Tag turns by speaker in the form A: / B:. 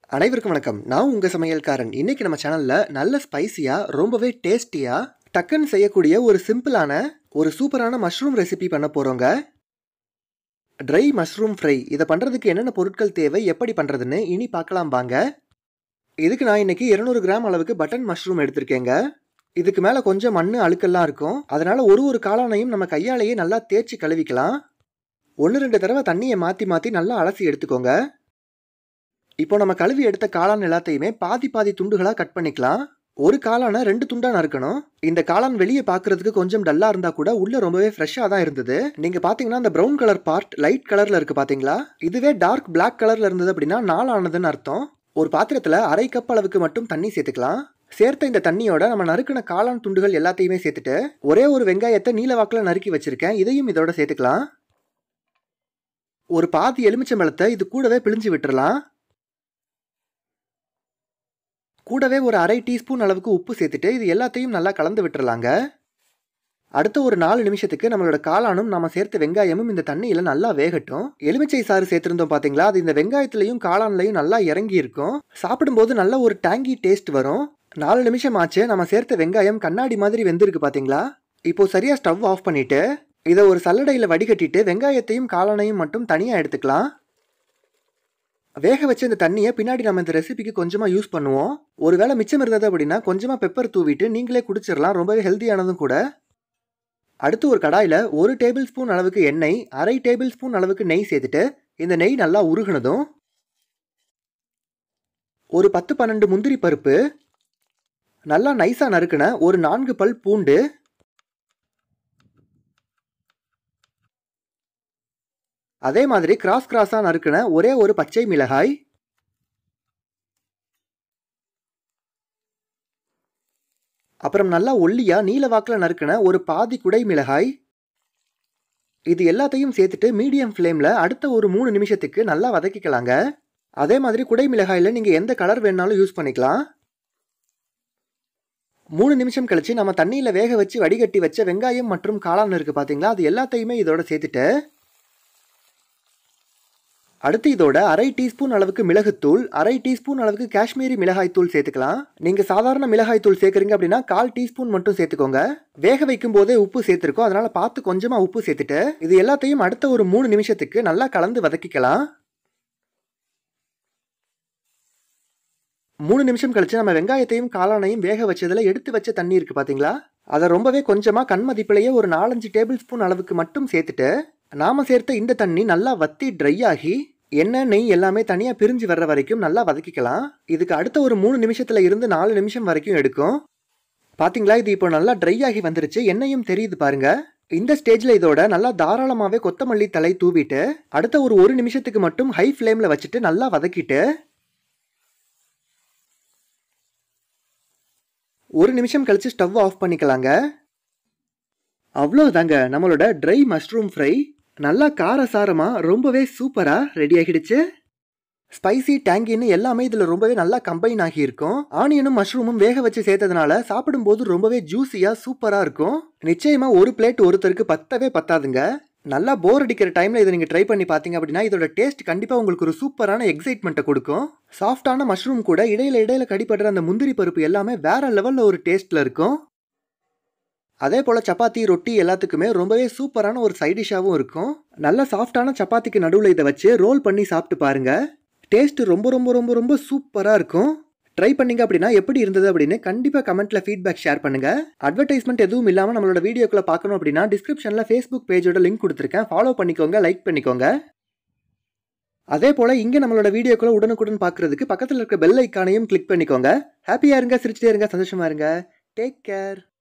A: அனைவருக்கும் வணக்கம் நான் உங்கள் சமையல்காரன் இன்னைக்கு நம்ம சேனலில் நல்ல ஸ்பைசியாக ரொம்பவே டேஸ்டியாக டக்குன்னு செய்யக்கூடிய ஒரு சிம்பிளான ஒரு சூப்பரான மஷ்ரூம் ரெசிபி பண்ண போகிறோங்க ட்ரை மஷ்ரூம் ஃப்ரை இதை பண்ணுறதுக்கு என்னென்ன பொருட்கள் தேவை எப்படி பண்ணுறதுன்னு இனி பார்க்கலாம் வாங்க இதுக்கு நான் இன்னைக்கு 200 கிராம் அளவுக்கு பட்டன் மஷ்ரூம் எடுத்திருக்கேங்க இதுக்கு மேலே கொஞ்சம் மண் அழுக்கெல்லாம் இருக்கும் அதனால ஒரு ஒரு காளானையும் நம்ம கையாலேயே நல்லா தேய்ச்சி கழுவிக்கலாம் ஒன்று ரெண்டு தடவை தண்ணியை மாற்றி மாற்றி நல்லா அலசி எடுத்துக்கோங்க இப்போ நம்ம கழுவி எடுத்த காளான் எல்லாத்தையுமே பாதி பாதி துண்டுகளாக கட் பண்ணிக்கலாம் ஒரு காளானை ரெண்டு துண்டா நறுக்கணும் இந்த காளான் வெளியே பார்க்கறதுக்கு கொஞ்சம் டல்லா இருந்தா கூட உள்ள ரொம்பவே ஃப்ரெஷ்ஷாக தான் இருந்தது நீங்க பாத்தீங்கன்னா அந்த ப்ரௌன் கலர் பார்ட் லைட் கலர்ல இருக்கு பாத்தீங்களா இதுவே டார்க் பிளாக் கலர்ல இருந்தது அப்படின்னா நாளானதுன்னு அர்த்தம் ஒரு பாத்திரத்துல அரை கப் அளவுக்கு மட்டும் தண்ணி சேர்த்துக்கலாம் சேர்த்த இந்த தண்ணியோட நம்ம நறுக்கின காளான் துண்டுகள் எல்லாத்தையுமே சேர்த்துட்டு ஒரே ஒரு வெங்காயத்தை நீல வாக்குல நறுக்கி வச்சிருக்கேன் இதையும் இதோட சேர்த்துக்கலாம் ஒரு பாதி எலுமிச்சம்பழத்தை இது கூடவே பிழிஞ்சு விட்டுறலாம் கூடவே ஒரு அரை டீஸ்பூன் அளவுக்கு உப்பு சேர்த்துட்டு இது எல்லாத்தையும் நல்லா கலந்து விட்டுறலாங்க அடுத்த ஒரு நாலு நிமிஷத்துக்கு நம்மளோட காளானும் நம்ம சேர்த்த வெங்காயமும் இந்த தண்ணியில் நல்லா வேகட்டும் எலுமிச்சை சாறு சேர்த்துருந்தோம் பார்த்தீங்களா அது இந்த வெங்காயத்துலையும் காளான்லையும் நல்லா இறங்கி இருக்கும் சாப்பிடும்போது நல்ல ஒரு டேங்கி டேஸ்ட் வரும் நாலு நிமிஷம் ஆச்சு நம்ம சேர்த்த வெங்காயம் கண்ணாடி மாதிரி வெந்திருக்கு பார்த்தீங்களா இப்போ சரியா ஸ்டவ் ஆஃப் பண்ணிட்டு இதை ஒரு சல்லடையில் வடிகட்டிட்டு வெங்காயத்தையும் காளானையும் மட்டும் தனியாக எடுத்துக்கலாம் வேக வச்ச இந்த தண்ணியை பின்னாடி நம்ம இந்த ரெசிபிக்கு கொஞ்சமாக யூஸ் பண்ணுவோம் ஒருவேளை மிச்சம் இருந்தது அப்படின்னா கொஞ்சமாக பெப்பர் தூவிட்டு நீங்களே குடிச்சிடலாம் ரொம்பவே ஹெல்த்தியானதும் கூட அடுத்து ஒரு கடாயில் ஒரு டேபிள் ஸ்பூன் அளவுக்கு எண்ணெய் அரை டேபிள் ஸ்பூன் அளவுக்கு நெய் சேர்த்துட்டு இந்த நெய் நல்லா உருகுனதும் ஒரு பத்து பன்னெண்டு முந்திரி பருப்பு நல்லா நைஸாக நறுக்கின ஒரு நான்கு பல் பூண்டு அதே மாதிரி கிராஸ் கிராஸாக நறுக்கின ஒரே ஒரு பச்சை மிளகாய் அப்புறம் நல்லா ஒல்லியாக நீல வாக்கில் நறுக்கின ஒரு பாதி குடை மிளகாய் இது எல்லாத்தையும் சேர்த்துட்டு மீடியம் ஃப்ளேமில் அடுத்த ஒரு மூணு நிமிஷத்துக்கு நல்லா வதக்கிக்கலாங்க அதே மாதிரி குடை மிளகாயில் நீங்கள் எந்த கலர் வேணாலும் யூஸ் பண்ணிக்கலாம் மூணு நிமிஷம் கழிச்சு நம்ம தண்ணியில் வேக வச்சு வடிகட்டி வச்ச வெங்காயம் மற்றும் காளான் இருக்குது பார்த்தீங்களா அது எல்லாத்தையுமே இதோட சேர்த்துட்டு அடுத்து இதோட அரை டீஸ்பூன் அளவுக்கு மிளகுத்தூள் அரை டீஸ்பூன் அளவுக்கு காஷ்மீரி மிளகாய் தூள் சேர்த்துக்கலாம் நீங்க சாதாரண மிளகாய் தூள் சேர்க்குறீங்க அப்படின்னா கால் டீஸ்பூன் மட்டும் சேர்த்துக்கோங்க வேக வைக்கும் போதே உப்பு சேர்த்துருக்கோம் அதனால பார்த்து கொஞ்சமா உப்பு சேர்த்துட்டு இது எல்லாத்தையும் அடுத்த ஒரு மூணு நிமிஷத்துக்கு நல்லா கலந்து வதக்கிக்கலாம் மூணு நிமிஷம் கழிச்சு நம்ம வெங்காயத்தையும் காளானையும் வேக வச்சதுல எடுத்து வச்ச தண்ணி இருக்கு பாத்தீங்களா அதை ரொம்பவே கொஞ்சமா கண் மதிப்பிலேயே ஒரு நாலஞ்சு டேபிள் ஸ்பூன் அளவுக்கு மட்டும் சேர்த்துட்டு நாம சேர்த்த இந்த தண்ணி நல்லா வத்தி ட்ரை ஆகி எண்ணெய் நெய் எல்லாமே தனியாக பிரிஞ்சு வர்ற வரைக்கும் நல்லா வதக்கிக்கலாம் இதுக்கு அடுத்த ஒரு மூணு நிமிஷத்துல இருந்து நாலு நிமிஷம் வரைக்கும் எடுக்கும் பாத்தீங்களா இது இப்போ நல்லா ட்ரை ஆகி வந்துருச்சு எண்ணெயும் தெரியுது பாருங்க இந்த ஸ்டேஜ்ல இதோட நல்லா தாராளமாவே கொத்தமல்லி தலை தூவிட்டு அடுத்த ஒரு ஒரு நிமிஷத்துக்கு மட்டும் ஹை ஃப்ளேம்ல வச்சுட்டு நல்லா வதக்கிட்டு ஒரு நிமிஷம் கழிச்சு ஸ்டவ் ஆஃப் பண்ணிக்கலாங்க அவ்வளோதாங்க நம்மளோட ட்ரை மஷ்ரூம் ஃப்ரை நல்லா காரசாரமாக ரொம்பவே சூப்பராக ரெடி ஆகிடுச்சு ஸ்பைசி டேங்கின்னு எல்லாமே இதில் ரொம்பவே நல்லா கம்பைன் ஆகியிருக்கும் ஆனியனும் மஷ்ரூமும் வேக வச்சு சேர்த்ததுனால சாப்பிடும்போது ரொம்பவே ஜூஸியாக சூப்பராக இருக்கும் நிச்சயமாக ஒரு பிளேட் ஒருத்தருக்கு பத்தவே பத்தாதுங்க நல்லா போர் அடிக்கிற டைமில் இதை நீங்கள் ட்ரை பண்ணி பார்த்தீங்க அப்படின்னா இதோட டேஸ்ட் கண்டிப்பாக உங்களுக்கு ஒரு சூப்பரான எக்ஸைட்மெண்ட்டை கொடுக்கும் சாஃப்டான மஷ்ரூம் கூட இடையில இடையில கடிப்படுற அந்த முந்திரி பருப்பு எல்லாமே வேற லெவலில் ஒரு டேஸ்ட்டில் இருக்கும் அதே போல் சப்பாத்தி ரொட்டி எல்லாத்துக்குமே ரொம்பவே சூப்பரான ஒரு சைடிஷாகவும் இருக்கும் நல்ல சாஃப்டான சப்பாத்திக்கு நடுவில் இதை வச்சு ரோல் பண்ணி சாப்பிட்டு பாருங்க டேஸ்ட் ரொம்ப ரொம்ப ரொம்ப ரொம்ப சூப்பராக இருக்கும் ட்ரை பண்ணீங்க அப்படின்னா எப்படி இருந்தது அப்படின்னு கண்டிப்பாக கமெண்ட்டில் ஃபீட்பேக் ஷேர் பண்ணுங்க அட்வர்டைஸ்மெண்ட் எதுவும் இல்லாமல் நம்மளோட வீடியோக்குள்ள பார்க்கணும் அப்படின்னா டிஸ்கிரிப்ஷனில் ஃபேஸ்புக் பேஜோட லிங்க் கொடுத்துருக்கேன் ஃபாலோ பண்ணிக்கோங்க லைக் பண்ணிக்கோங்க அதே போல் இங்கே நம்மளோட வீடியோக்குள்ள உடனுக்குடன் பார்க்குறதுக்கு பக்கத்தில் இருக்க பெல் ஐக்கானையும் கிளிக் பண்ணிக்கோங்க ஹாப்பியாக இருங்க சிரிச்சிட்டே இருங்க சந்தோஷமா இருங்க டேக் கேர்